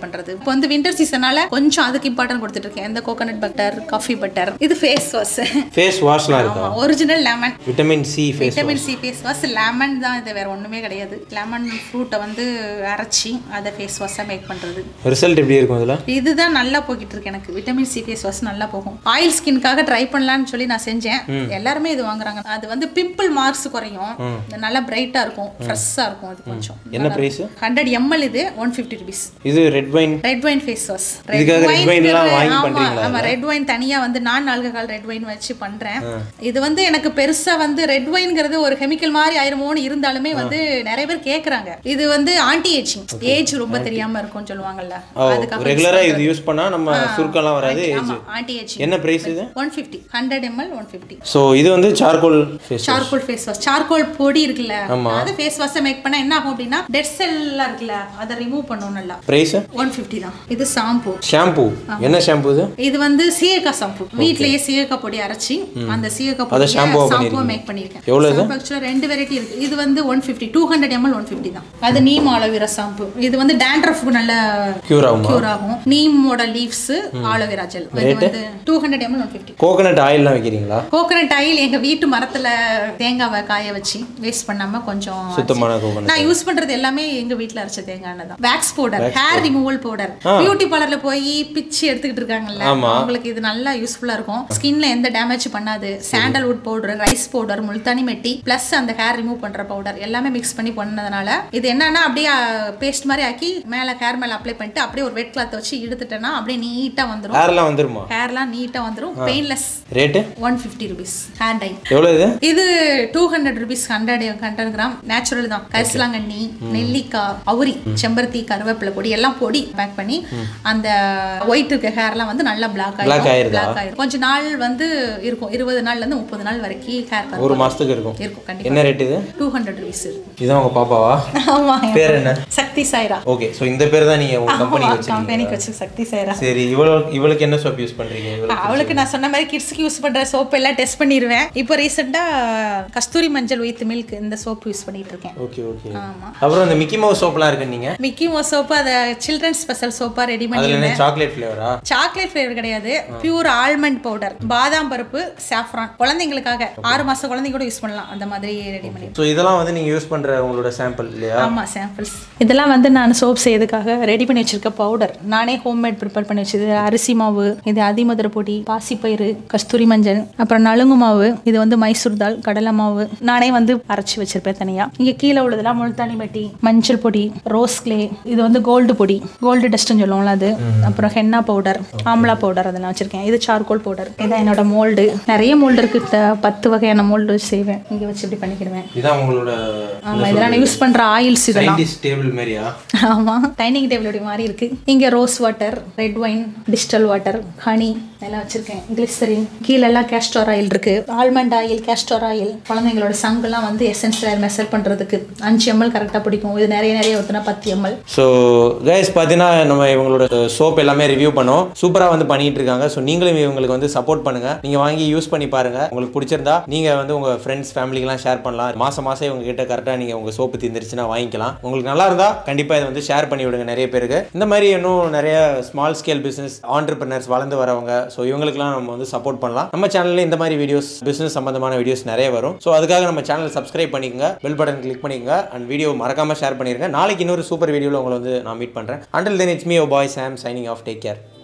பண்றது இப்போ வந்து வின்டர் சீசனால கொஞ்சம் அதுக்கு இம்பார்ட்டன்ட் கொடுத்துட்டு இருக்கேன் இந்த கோகனட் பட்டர் காஃபி பட்டர் இது ஃபேஸ் வாஷ் ஃபேஸ் வாஷ்லாம் இருக்கா original lemon vitamin C face vitamin C face wash lemon தான் இது வேற ஒண்ணுமே கிடையாது லெமன் ஃப்ரூட்டை வந்து அரைச்சி அதை ஃபேஸ் வாஷாக மேக் பண்றது ரிசல்ட் எப்படி இருக்கும் இதில் இதுதான் நல்லா போய்கிட்டு இருக்கு எனக்கு விட்டமின் சி ஃபேஸ் வாஷ் நல்லா போகும் ஆயில் ஸ்கின்காக ட்ரை பண்ணலாம்னு சொல்லி நான் செஞ்சேன் எல்லாருமே இது வாங்குறாங்க அது வந்து பிம்பிள் மார்க்ஸ் குறையும் இது நல்லா பிரைட்டா இருக்கும் ஃப்ரெஷ்ஷாக இருக்கும் அது கொஞ்சம் என்ன ப்ரைஸ் ஹண்ட்ரட் எம்எல் இது ஒன் ஃபிஃப்டி ருபீஸ் இது red wine red wine face wash இதுக்காக red wine எல்லாம் வாங்கி ஆமா பண்றீங்களா ஆமா ரெட் வைன் தனியா வந்து நான் ஆல்கஹால் ரெட் வைன் வச்சு பண்றேன் இது வந்து எனக்கு பெருசா வந்து ரெட் வைன்ங்கிறது ஒரு கெமிக்கல் மாதிரி ஆயிருமோன்னு இருந்தாலுமே வந்து நிறைய பேர் கேக்குறாங்க இது வந்து ஆன்டி ஏஜிங் ஏஜ் ரொம்ப தெரியாம இருக்கும்னு சொல்லுவாங்கல்ல அதுக்காக ரெகுலராக இது யூஸ் பண்ணால் நம்ம சுருக்கம்லாம் வராது ஆமா ஆன்டி ஏஜிங் என்ன ப்ரைஸ் இது one fifty hundred ML one fifty so இது வந்து charcoal face charcoal face wash charcoal பொடி இருக்குல்ல அது ஃபேஸ் வாஷை மேக் பண்ணா என்ன ஆகும் அப்படின்னா டெட் செல்லாம் இருக்குல்ல அதை ரிமூவ் பண்ணும் நல்லா ப்ரைஸ் ஒன் ஃபிஃப்டி தான் இது ஷாம்பு ஷாம்பு என்ன ஷாம்பு இது இது வந்து சீயக்காய் ஷாம்பு வீட்லயே சீயக்காய் பொடி அரைச்சி அந்த சீயக்காய் அதை பொடி shampoo-ஆ ஷாம்புவா மேக் பண்ணிருக்கேன் எவ்வளவு இது? ஆக்சுவலாக ரெண்டு வெரைட்டி இருக்கு இது வந்து one fifty two hundred ML one fifty தான் அது நீம் ஆலோவேரா ஷாம்பு இது வந்து டேண்ட்ரஃப்க்கு நல்ல க்யூர் ஆகுமா கியூர் ஆகும் நீமோட லீவ்ஸ் ஆலோவேரா ஜெல் இது வந்து two hundred ML one fifty coconut ஆயில்லாம் வைக்கிறீங்களா கோகனட் ஆயில் எங்க வீட்டு மரத்துல தேங்காவை காய வச்சு வேஸ்ட் பண்ணாம கொஞ்சம் சுத்தமான கோகனட் நான் யூஸ் பண்றது எல்லாமே எங்க வீட்ல அரைச்ச தேங்காய் எண்ணெய் தான் wax powder hair removal powder beauty பார்லர்ல போய் பிச்சு எடுத்துக்கிட்டு இருக்காங்கல்ல அவங்களுக்கு இது நல்லா யூஸ்ஃபுல்லா இருக்கும் ஸ்கின்ல எந்த டேமேஜ் பண்ணாது sandalwood powder rice powder Multani mitti plus அந்த ஹேர் ரிமூவ் பண்ற பவுடர் எல்லாமே மிக்ஸ் பண்ணி பண்ணதுனால இது என்னன்னா அப்படியே பேஸ்ட் மாதிரி ஆக்கி மேல ஹேர் மேல அப்ளை பண்ணிட்டு அப்படியே ஒரு வெட் கிளாத் வச்சு இழுத்துட்டேன்னா அப்படியே நீட்டா வந்துரும் ஹேர்லாம் வந்துருமா ஹேர்லாம் நீட்டா வந்துரும் painless rate one fifty rupees hair dye எவ்வளோ இது இது two hundred rupees hundred hundred gram natural தான் கரிசலாங்கண்ணி நெல்லிக்காய் அவுரி செம்பருத்தி கருவேப்பிலை பொடி எல்லாம் பொடி பேக் பண்ணி அந்த ஒயிட் இருக்க ஹேர்லாம் வந்து நல்லா பிளாக் Black ஆயிடும் ஆயிருதா? பிளாக் ஆயிடும் கொஞ்ச நாள் வந்து இருக்கும் இருபது நாள்ல இருந்து முப்பது நாள் வரைக்கும் ஹேர் ஒரு மாதத்துக்கு இருக்கும் இருக்கும் கண்டிப்பா என்ன ரேட் இது டூ ஹண்ட்ரட் ருபீஸ் இருக்கு இதான் உங்கள் பாப்பாவா ஆமா பேர் என்ன சக்தி சாய்ரா ஓகே ஸோ இந்த பேர் தான் நீங்கள் உங்கள் கம்பெனிக்கு வச்சிருக்கீங்க கம்பெனிக்கு வச்சு சக்தி சாய்ரா சரி இவ்வளோ இவளுக்கு என்ன சோப் யூஸ் பண்ணுறீங்க இவ்வளோ அவளுக்கு நான் சொன்ன மாதிரி கிட்ஸ்க்கு யூஸ் பண்ற சோப் எல்லாம் டெஸ்ட் பண்ணிடுவேன் இப்போ ரீசெண்டா கஸ்தூரி மஞ்சள் வித் மில்க் இந்த சோப் யூஸ் பண்ணிட்டு இருக்கேன் ஓகே ஓகே ஆமா அப்புறம் இந்த மிக்கி மவுஸ் சோப்லாம் இருக்கு நீங்கள் மிக்கி மோ சோப்பு அதை சில்ட்ரன் ஸ்பெஷல் சோப்பா ரெடி பண்ணி அதில் என்ன சாக்லேட் ஃப்ளேவரா சாக்லேட் ஃப்ளேவர் கிடையாது பியூர் ஆல்மண்ட் பவுடர் பாதாம் பருப்பு சாஃப்ரான் குழந்தைங்களுக்காக ஆறு மாசம் குழந்தைங்க கூட யூஸ் பண்ணலாம் அந்த மாதிரி ரெடி பண்ணி ஸோ இதெல்லாம் வந்து நீங்கள் யூஸ் பண்ணுற உங்களோட சாம்பிள் இல்லையா ஆமா சாம்பிள்ஸ் இதெல்லாம் வந்து நான் சோப் செய்யறதுக்காக ரெடி பண்ணி வச்சிருக்க பவுடர் நானே ஹோம்மேட் ப்ரிப்பேர் பண்ணி வச்சது அரிசி மாவு இது அதிமதுர பொடி பாசிப்பயிறு கஸ்தூரி மஞ்சள் அப்புறம் நலுங்கு மாவு இது வந்து மைசூர் தால் கடலை மாவு நானே வந்து அரைச்சி வச்சிருப்பேன் தனியா இங்க கீழே உள்ளதெல்லாம் முல்தானி மெட்டி மஞ்சள் பொடி ரோஸ் கிளே இது வந்து கோல்டு பொடி கோல்டு டஸ்ட்னு சொல்லுவோம்ல அது அப்புறம் ஹென்னா பவுடர் ஆம்லா பவுடர் அதெல்லாம் வச்சிருக்கேன் இது சார்கோல் பவுடர் இதான் என்னோட மோல்டு நிறைய மோல்டு இருக்கு த- பத்து வகையான மோல்டு செய்வேன் இங்க வச்சு இப்படி பண்ணிக்கிடுவேன் இதான் உங்களோட ஆமா இதெல்லாம் நான் யூஸ் பண்ற ஆயில்ஸ் இதெல்லாம் சயின்டிஸ்ட் டேபிள் மாதிரியா ஆமா டைனிங் டேபிள் இப்படி மாதிரி இருக்கு இங்க rose water red wine distil water honey எல்லாம் வச்சிருக்கேன் கிளிசரின் கீழெல்லாம் கேஸ்டர் ஆயில் இருக்கு ஆல்மண்ட் ஆயில் கேஸ்டர் ஆயில் குழந்தைங்களோட சங்குலாம் வந்து எசன்ஸ் மெஷர் பண்றதுக்கு அஞ்சு எம்எல் கரெக்டா பிடிக்கும் இது நிறைய நிறைய ஊத்துனா பத்து எம்எல் ஸோ கைஸ் பார்த்தீங்கன்னா நம்ம இவங்களோட சோப் எல்லாமே ரிவ்யூ பண்ணோம் சூப்பராக வந்து பண்ணிட்டு இருக்காங்க ஸோ நீங்களும் இவங்களுக்கு வந்து சப்போர்ட் பண்ணுங்க நீங்க வாங்கி யூஸ் பண்ணி பாருங்க உங்களுக்கு பிடிச்சிருந்தா நீங்க வந்து உங்க ஃப்ரெண்ட்ஸ் ஃபேமிலிக்கெல்லாம் ஷேர் பண்ணலாம் மாசம் மாசம் இவங்க கிட்ட கரெக்டாக நீங்க உங்க சோப்பு தீர்ந்துருச்சுன்னா வாங்கிக்கலாம் உங்களுக்கு நல்லா இருந்தா கண்டிப்பா இதை வந்து ஷேர் பண்ணி விடுங்க நிறைய பேருக்கு இந்த மாதிரி இன்னும் நிறைய ஸ்மால் ஸ்கேல் பிசினஸ் ஆண்டர்பிரினர்ஸ் வளர்ந்து வரவங்க ஸோ இவங்களுக்குலாம் நம்ம வந்து சப்போர்ட் பண்ணலாம் நம்ம சேனல்ல இந்த மாதிரி வீடியோஸ் பிசினஸ் சம்பந்தமான வீடியோஸ் நிறைய வரும் ஸோ அதுக்காக நம்ம சேனல் சப்ஸ்கிரைப் பண்ணிக்கங்க பெல் பட்டன் கிளிக் பண்ணிக்கங்க அண்ட் வீடியோ மறக்காம ஷேர் பண்ணிருங்க நாளைக்கு இன்னொரு சூப்பர் வீடியோவில் உங்களை வந்து நான் மீட் பண்றேன் until then it's me oh bye Sam signing off take care